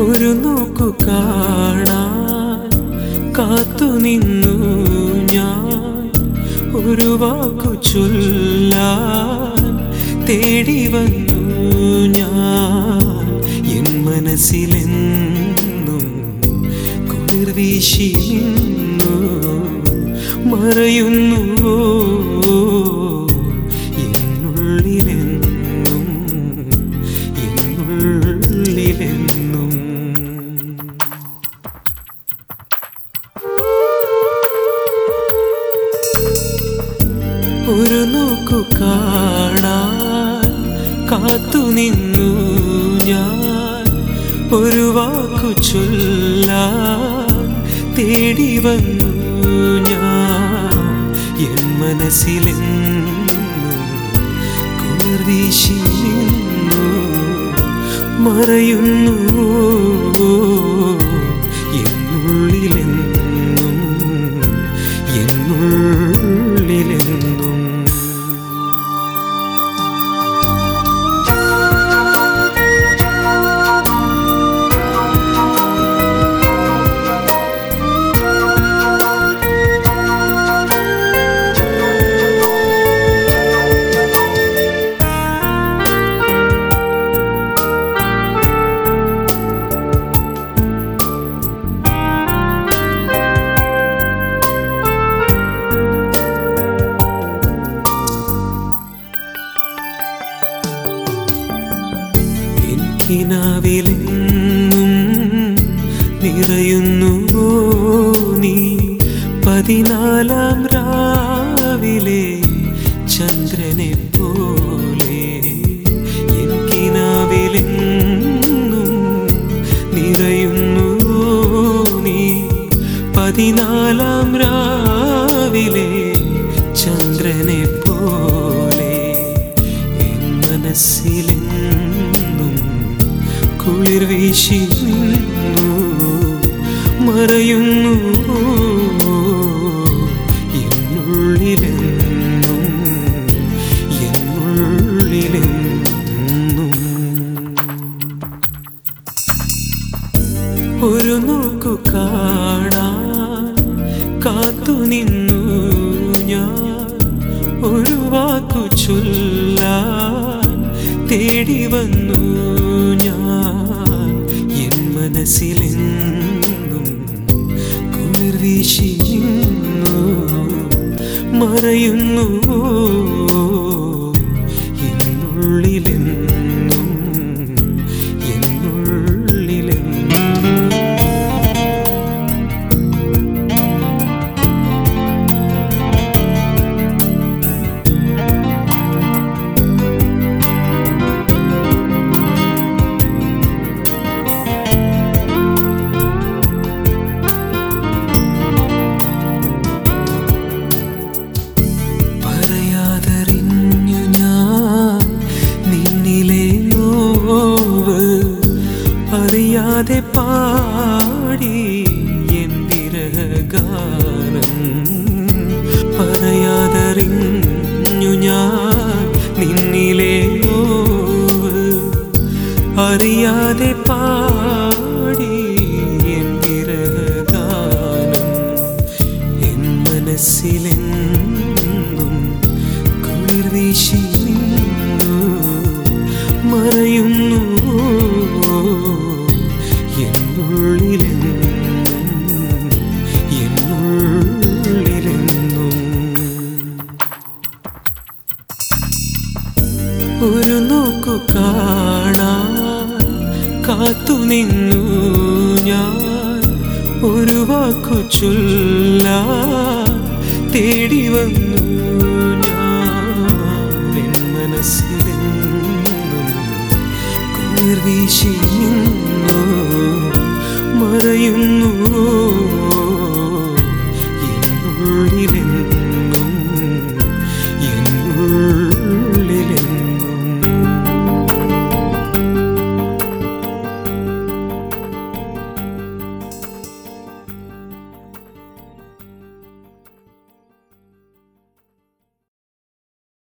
ഒരു നോക്കു കാണാൻ കാത്തു നിന്നു ഞാൻ ഒരു വാക്കു ചൊല്ലാൻ തേടി വന്നു ഞാൻ എൻ മനസ്സിലെന്നും കുളിർ വീശി നിന്നു മറയുന്നു എന്നുള്ളിലെന്നും എന്നുള്ളിലെന്നും ഒരു നോക്കു കാണാൻ കാത്തു നിന്നു ഞാൻ ഒരു വാക്കു ചൊല്ലാൻ തേടി വന്നു ഞാൻ എൻ മനസ്സിലെന്നും കുളിർ വീശി നിന്നു മറയുന്നു എന്നുള്ളിലെന്നും എന്നുള്ളിലെന്നും എനിക്കിനാവിലെന്നും നിറയുന്നുവോ നീ പതിനാലാം രാവിലെ ചന്ദ്രനെ പോലെ എനിക്കിനാവിലെന്നും നിറയുന്നുവോ നീ പതിനാലാം രാവിലെ ചന്ദ്രനെ പോലെ എൻ മനസ്സിലെന്നും കുളിർ വീശി നിന്നു മറയുന്നു എന്നുള്ളിലെന്നും എന്നുള്ളിലെന്നും ഒരു നോക്കു കാണാൻ കാത്തു നിന്നു ഞാൻ ഒരു വാക്കു ചൊല്ലാൻ തേടി വന്നു ഞാൻ എൻ മനസ്സിലെന്നും കുളിർ വീശി നിന്നു മറയുന്നു എന്നുള്ളിലെന്നും എന്നുള്ളിലെന്നും പറയാതറിഞ്ഞു ഞാൻ നിന്നിലെ നോവ് അറിയാതെ പാടി എൻ വിരഹഗാനം പറയാതറിഞ്ഞു ഞാൻ നിന്നിലെ നോവ് അറിയാതെ പാടി എൻ വിരഹഗാനം എൻ മനസ്സിലെന്നും കുളിർ വീശി നിന്നു മറയുന്നു എന്നുള്ളിലെന്നും എന്നുള്ളിലെന്നും ഒരു നോക്കു കാണാൻ കാത്തു നിന്നു ഞാൻ ഒരു വാക്കു ചൊല്ലാൻ തേടി വന്നു ഞാൻ എൻ മനസ്സിലെന്നും കുളിർ വീശി നിന്നു മറയുന്നു